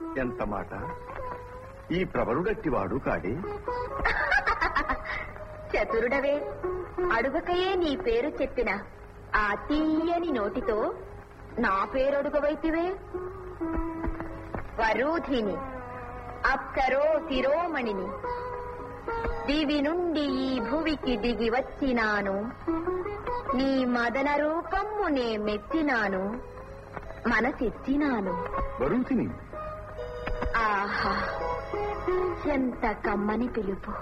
ఎంత మాట ఈ ప్రవరుడట్టివాడు కాడే చతురుడవే అడుగకయే నీ పేరు చెప్పిన ఆ తీయని నోటితో నా పేరు అడుగవైతివే వరూధిని అప్సరో శిరోమణిని దివి నుండి ఈ భువికి దిగి వచ్చినాను నీ మదన రూపము నే మెచ్చినాను మనసిచ్చినాను వరుతిని ఆహా ఎంత కమ్మని పిలుపు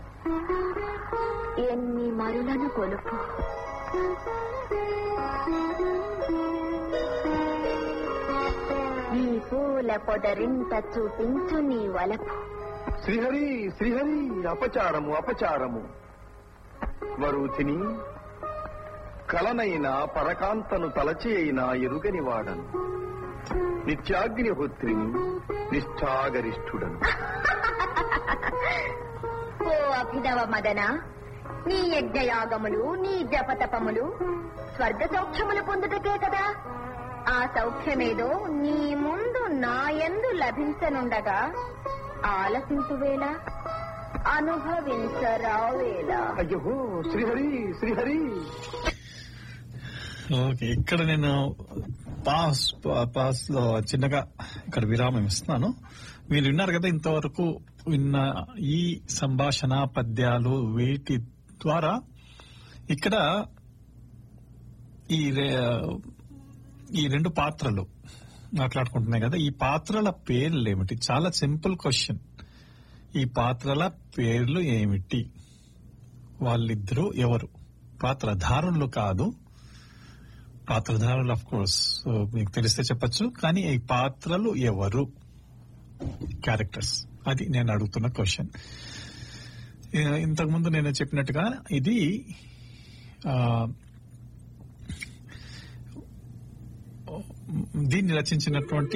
ఎన్ని మరులను కొలుపు ఈ పూల పొదరింత చూపించు నీ వలపు శ్రీహరి శ్రీహరి అపచారము అపచారము వరుతిని కలనైన పరకాంతను తలచి అయినా ఎరుగని వాడను నిత్యాగ్నిహోత్రిని నిష్ఠాగరిష్ఠుడను ఓ అభినవ మదన నీ యజ్ఞయాగములు నీ జపతపములు స్వర్గ సౌఖ్యములు పొందుటకే కదా ఆ సౌఖ్యమేదో నీ ముందు నా యందు లభించనుండగా ఆలసించువేళ అనుభవించరావేళ అయ్యో శ్రీహరి శ్రీహరి ఓకే ఇక్కడ నేను పాస్ పాస్ లో చిన్నగా ఇక్కడ విరామం ఇస్తున్నాను మీరు విన్నారు కదా ఇంతవరకు విన్న ఈ సంభాషణ పద్యాలు వీటి ద్వారా ఇక్కడ ఈ రె- ఈ రెండు పాత్రలు మాట్లాడుకుంటున్నాయి కదా ఈ పాత్రల పేర్లు ఏమిటి చాలా సింపుల్ క్వశ్చన్ ఈ పాత్రల పేర్లు ఏమిటి వాళ్ళిద్దరూ ఎవరు పాత్రధారులు కాదు పాత్రధారులు ఆఫ్ కోర్స్ మీకు తెలిస్తే చెప్పొచ్చు కానీ ఈ పాత్రలు ఎవరు క్యారెక్టర్స్ అది నేను అడుగుతున్న క్వశ్చన్ ఇంతకు ముందు నేను చెప్పినట్టుగా ఇది ఆ, దీన్ని రచించినటువంటి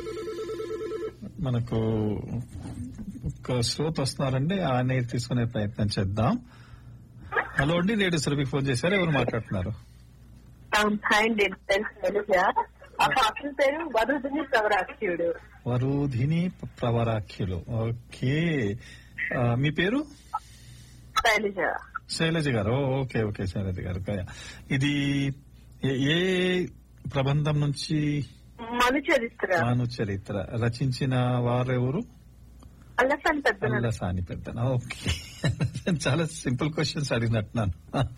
మనకు ఒక శ్రోత వస్తున్నారండి ఆయన తీసుకునే ప్రయత్నం చేద్దాం హలో అండి రేడియో సురభికి ఫోన్ చేశారు ఎవరు మాట్లాడుతున్నారు హాయ్ అండి తెలుసు ఆ పాత్ర పేరు వరుదిని ప్రవరాక్షుడు వరుధిని ప్రవరాఖ్యులు ఓకే ఆ, మీ పేరు శైలజ శైలజ గారు ఓ, ఓకే ఓకే శైలజ గారు ఓకే. ఇది ఏ- ఏ ప్రబంధం నుంచి మను చరిత్ర మాను చరిత్ర రచించిన వారెవరు అల్లసాని పెద్ద అల్లసాని పెద్దన ఓకే చాలా సింపుల్ క్వశ్చన్స్ అడిగినట్టున్నాను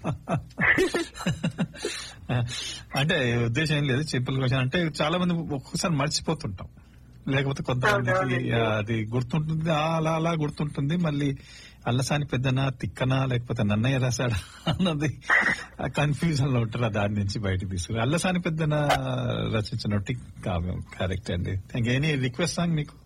అంటే ఉద్దేశం ఏం లేదు సింపుల్ క్వశ్చన్ అంటే చాలా మంది ఒక్కొక్కసారి మర్చిపోతుంటాం లేకపోతే కొంతమందికి అవునవునండి. ఆ, అది గుర్తుంటుంది ఆ, అలా అలా గుర్తుంటుంది మళ్ళీ అల్లసాని పెద్దనా తిక్కనా లేకపోతే నన్నయ్య రాశాడా అన్నది కన్ఫ్యూజన్ లో ఉంటారు ఆ దాని నుంచి బయటకు తీసుకుని అల్లసాని పెద్దన రచించినట్టు కావ్యం కరెక్ట్ అండి థ్యాంక్ ఎనీ రిక్వెస్ట్ సాంగ్ మీకు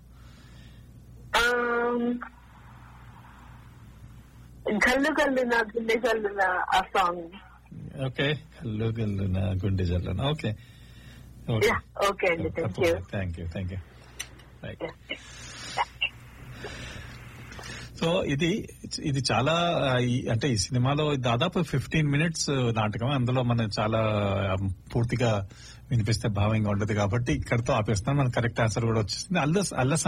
గల్లు గల్లు నా గుండె గల్లు నా ఆ సాంగ్ ఓకే హలో గల్లు నా గుండె జల్లన ఓకే ఓకే Yeah, okay అండి, thank you. Thank you thank you right so ఇది ఇది చాలా ఆ, ఈ- అంటే ఈ సినిమాలో దాదాపు ఫిఫ్టీన్ మినిట్స్ నాటకం అందులో మనం చాలా ఆ, పూర్తిగా వినిపిస్తే భావంగా ఉండదు కాబట్టి ఇక్కడతో ఆపేస్తాం మనకు కరెక్ట్ ఆన్సర్ కూడా వచ్చేసింది అల్ల అల్ల